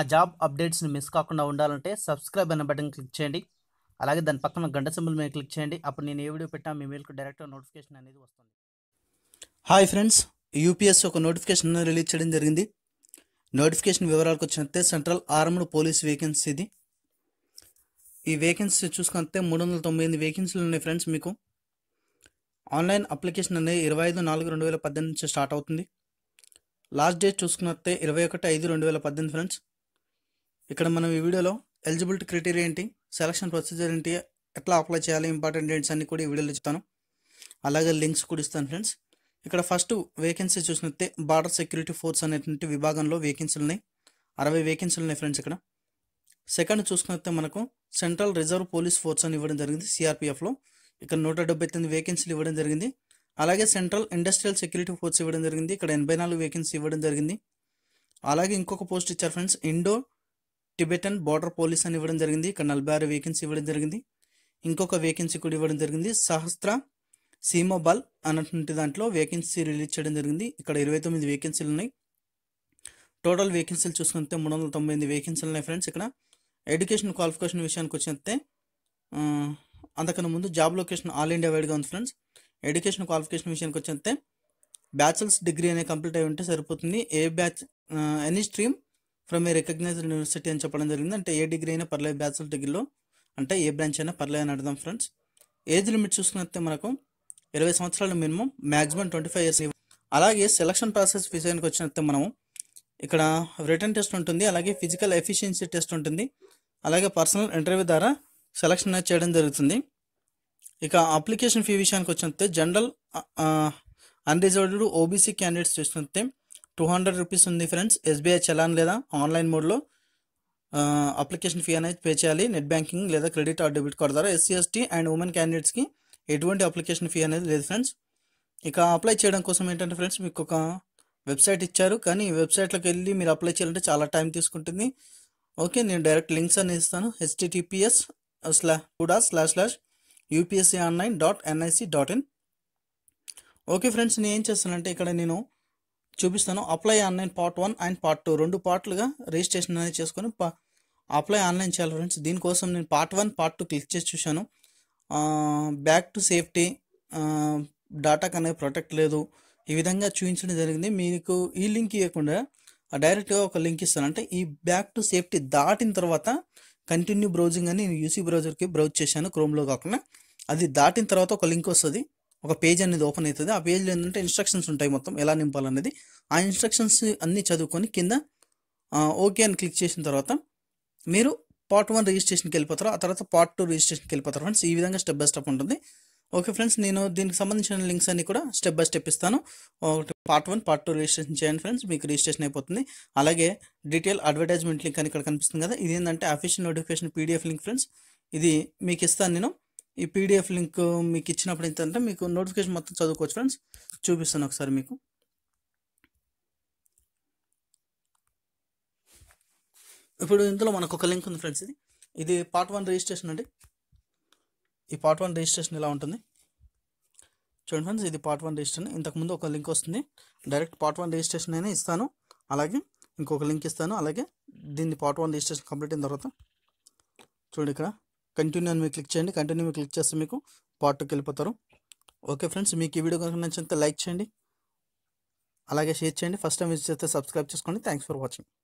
job అప్డేట్స్ని miss కాకుండా ఉండాలంటే subscribe అనే బటన్ క్లిక్ చేయండి అలాగే దాని పక్కన గంట సింబల్ మీద క్లిక్ చేయండి అప్పుడు నేను ఏ వీడియో పెట్టినా మీ మెయిల్కి డైరెక్ట్గా నోటిఫికేషన్ అనేది వస్తుంది హాయ్ ఫ్రెండ్స్ యూపీఎస్ ఒక నోటిఫికేషన్ రిలీజ్ చేయడం జరిగింది నోటిఫికేషన్ వివరాలకు వచ్చినట్టే సెంట్రల్ ఆర్మ్డ్ పోలీస్ వేకెన్సీ ఇది ఈ వేకెన్సీ చూసుకుంటే మూడు వందల తొంభై ఎనిమిది వేకెన్సీలు ఉన్నాయి ఫ్రెండ్స్ మీకు ఆన్లైన్ అప్లికేషన్ అనేది ఇరవై ఐదు నాలుగు రెండు వేల పద్దెనిమిది నుంచి స్టార్ట్ అవుతుంది లాస్ట్ డేట్ చూసుకున్నట్టే ఇరవై ఒకటి ఐదు రెండు వేల పద్దెనిమిది ఫ్రెండ్స్ ఇక్కడ మనం ఈ వీడియోలో ఎలిజిబిలిటీ క్రైటీరియా ఏంటి సెలక్షన్ ప్రొసీజర్ ఏంటి ఎట్లా అప్లై చేయాలి ఇంపార్టెంట్ డేట్స్ అన్ని కూడా ఈ వీడియోలో చెప్తాను అలాగే లింక్స్ కూడా ఇస్తాను ఫ్రెండ్స్ ఇక్కడ ఫస్ట్ వేకెన్సీ చూసినట్టే బార్డర్ సెక్యూరిటీ ఫోర్స్ అనేటువంటి విభాగంలో వేకెన్సీలు ఉన్నాయి అరవై వేకెన్సీలు ఉన్నాయి ఫ్రెండ్స్ ఇక్కడ సెకండ్ చూసుకున్నట్టే మనకు సెంట్రల్ రిజర్వ్ పోలీస్ ఫోర్స్ అని ఇవ్వడం జరిగింది సిఆర్పిఎఫ్లో ఇక్కడ నూట డెబ్బై తొమ్మిది వేకెన్సీలు ఇవ్వడం జరిగింది అలాగే సెంట్రల్ ఇండస్ట్రియల్ సెక్యూరిటీ ఫోర్స్ ఇవ్వడం జరిగింది ఇక్కడ ఎనభై నాలుగు వేకెన్సీ ఇవ్వడం జరిగింది అలాగే ఇంకొక పోస్ట్ ఇచ్చారు friends Indo Tibetan border police అని ఇవ్వడం జరిగింది ఇక్కడ నలభై ఆరు వేకెన్సీ ఇవ్వడం జరిగింది ఇంకొక వేకెన్సీ కూడా ఇవ్వడం జరిగింది సహస్ర సీమోబాల్ అన్నటువంటి దాంట్లో వేకెన్సీ రిలీజ్ చేయడం జరిగింది ఇక్కడ ఇరవై తొమ్మిది వేకెన్సీలు ఉన్నాయి టోటల్ వేకెన్సీలు చూసుకుంటే మూడు వందల తొంభై ఎనిమిది వేకెన్సీలు ఉన్నాయి ఫ్రెండ్స్ ఇక్కడ ఎడ్యుకేషన్ క్వాలిఫికేషన్ విషయానికి వచ్చినట్టే ఆ, అంతకన్నా ముందు జాబ్ లొకేషన్ ఆల్ ఇండియా వైడ్గా ఉంది ఫ్రెండ్స్ ఎడ్యుకేషన్ క్వాలిఫికేషన్ విషయానికి వచ్చినట్టే బ్యాచిలర్స్ డిగ్రీ అనేది కంప్లీట్ అయి ఉంటే సరిపోతుంది a batch any stream from a recognised university అని చెప్పడం జరిగింది అంటే ఏ డిగ్రీ అయినా పర్లేదు బ్యాచిలర్ డిగ్రీలో అంటే ఏ బ్రాంచ్ అయినా పర్లేదు అని అడదాం ఫ్రెండ్స్ ఏజ్ లిమిట్ చూసుకున్నట్టే మనకు ఇరవై సంవత్సరాలు minimum maximum twenty five years అలాగే సెలక్షన్ ప్రాసెస్ విషయానికి వచ్చినట్టే మనము ఇక్కడ రిటర్న్ టెస్ట్ ఉంటుంది అలాగే ఫిజికల్ ఎఫిషియన్సీ టెస్ట్ ఉంటుంది అలాగే పర్సనల్ ఇంటర్వ్యూ ద్వారా సెలక్షన్ అనేది చేయడం జరుగుతుంది ఇక అప్లికేషన్ ఫీ విషయానికి వచ్చినట్టే జనరల్ అన్రిజర్వ్డ్ ఓబీసీ క్యాండిడేట్స్ చూసినట్టే టూ హండ్రెడ్ రూపీస్ ఉంది ఫ్రెండ్స్ ఎస్బీఐ చలాన్ లేదా ఆన్లైన్ మోడ్లో అప్లికేషన్ ఫీ అనేది పే చేయాలి నెట్ బ్యాంకింగ్ లేదా క్రెడిట్ ఆర్ డెబిట్ కార్డ్ ద్వారా ఎస్సీ ఎస్టీ అండ్ ఉమెన్ క్యాండిడేట్స్కి ఎటువంటి అప్లికేషన్ ఫీ అనేది లేదు ఫ్రెండ్స్ ఇక అప్లై చేయడం కోసం ఏంటంటే ఫ్రెండ్స్ మీకు ఒక వెబ్సైట్ ఇచ్చారు కానీ ఈ వెబ్సైట్లోకి వెళ్ళి మీరు అప్లై చేయాలంటే చాలా టైం తీసుకుంటుంది ఓకే నేను డైరెక్ట్ లింక్స్ అని ఇస్తాను హెచ్టిటిపిఎస్ స్లా కూడా slash slash UPSC online dot NIC dot in okay friends నేను ఏం చేస్తానంటే ఇక్కడ నేను చూపిస్తాను apply online part one and part two రెండు పార్ట్లుగా రిజిస్ట్రేషన్ అనేది చేసుకొని పా- అప్లై ఆన్లైన్ చేయాలి ఫ్రెండ్స్ దీనికోసం నేను part one part two click చేసి చూశాను బ్యాక్ టు సేఫ్టీ డాటాకి అనేది ప్రొటెక్ట్ లేదు ఈ విధంగా చూపించడం జరిగింది మీకు ఈ లింక్ ఇవ్వకుండా డైరెక్ట్గా ఒక లింక్ ఇస్తాను అంటే ఈ బ్యాక్ టు సేఫ్టీ దాటిన తర్వాత కంటిన్యూ బ్రౌజింగ్ అని నేను యూసీ బ్రౌజర్కి బ్రౌజ్ చేశాను క్రోమ్లో కాకుండా అది దాటిన తర్వాత ఒక లింక్ వస్తుంది ఒక పేజ్ అనేది ఓపెన్ అవుతుంది ఆ పేజ్లో ఏంటంటే ఇన్స్ట్రక్షన్స్ ఉంటాయి మొత్తం ఎలా నింపాలనేది ఆ ఇన్స్ట్రక్షన్స్ అన్నీ చదువుకొని కింద ఓకే అని క్లిక్ చేసిన తర్వాత మీరు పార్ట్ వన్ రిజిస్ట్రేషన్కి వెళ్ళిపోతారు ఆ తర్వాత పార్ట్ టూ రిజిస్ట్రేషన్కి వెళ్ళిపోతారు ఫ్రెండ్స్ ఈ విధంగా స్టెప్ బై స్టెప్ ఉంటుంది ఓకే ఫ్రెండ్స్ నేను దీనికి సంబంధించిన లింక్స్ అన్ని కూడా స్టెప్ బై స్టెప్ ఇస్తాను ఒకటి part one part two registration చేయండి ఫ్రెండ్స్ మీకు రిజిస్ట్రేషన్ అయిపోతుంది అలాగే డీటెయిల్ అడ్వర్టైజ్మెంట్ లింక్ అని ఇక్కడ కనిపిస్తుంది కదా ఇది ఏంటంటే official notification PDF link friends ఇది మీకు ఇస్తాను నేను ఈ పీడిఎఫ్ లింక్ మీకు ఇచ్చినప్పుడు ఏంటంటే మీకు నోటిఫికేషన్ మొత్తం చదువుకోవచ్చు ఫ్రెండ్స్ చూపిస్తాను ఒకసారి మీకు ఇప్పుడు ఇందులో మనకు ఒక లింక్ ఉంది ఫ్రెండ్స్ ఇది ఇది పార్ట్ వన్ రిజిస్ట్రేషన్ అండి ఈ పార్ట్ వన్ రిజిస్ట్రేషన్ ఇలా ఉంటుంది చూడండి ఫ్రెండ్స్ ఇది పార్ట్ వన్ రిజిస్ట్రేషన్ ఇంతకుముందు ఒక లింక్ వస్తుంది డైరెక్ట్ పార్ట్ వన్ రిజిస్ట్రేషన్ అయినా ఇస్తాను అలాగే ఇంకొక లింక్ ఇస్తాను అలాగే దీన్ని పార్ట్ వన్ రిజిస్ట్రేషన్ కంప్లీట్ అయిన తర్వాత చూడండి ఇక్కడ కంటిన్యూ అని మీరు క్లిక్ చేయండి కంటిన్యూ మీరు క్లిక్ చేస్తే మీకు పార్ట్ టూకి వెళ్ళిపోతారు ఓకే ఫ్రెండ్స్ మీకు ఈ వీడియో కనుక నచ్చితే లైక్ చేయండి అలాగే షేర్ చేయండి ఫస్ట్ టైం విజిట్ చేస్తే సబ్స్క్రైబ్ చేసుకోండి థ్యాంక్స్ ఫర్ వాచింగ్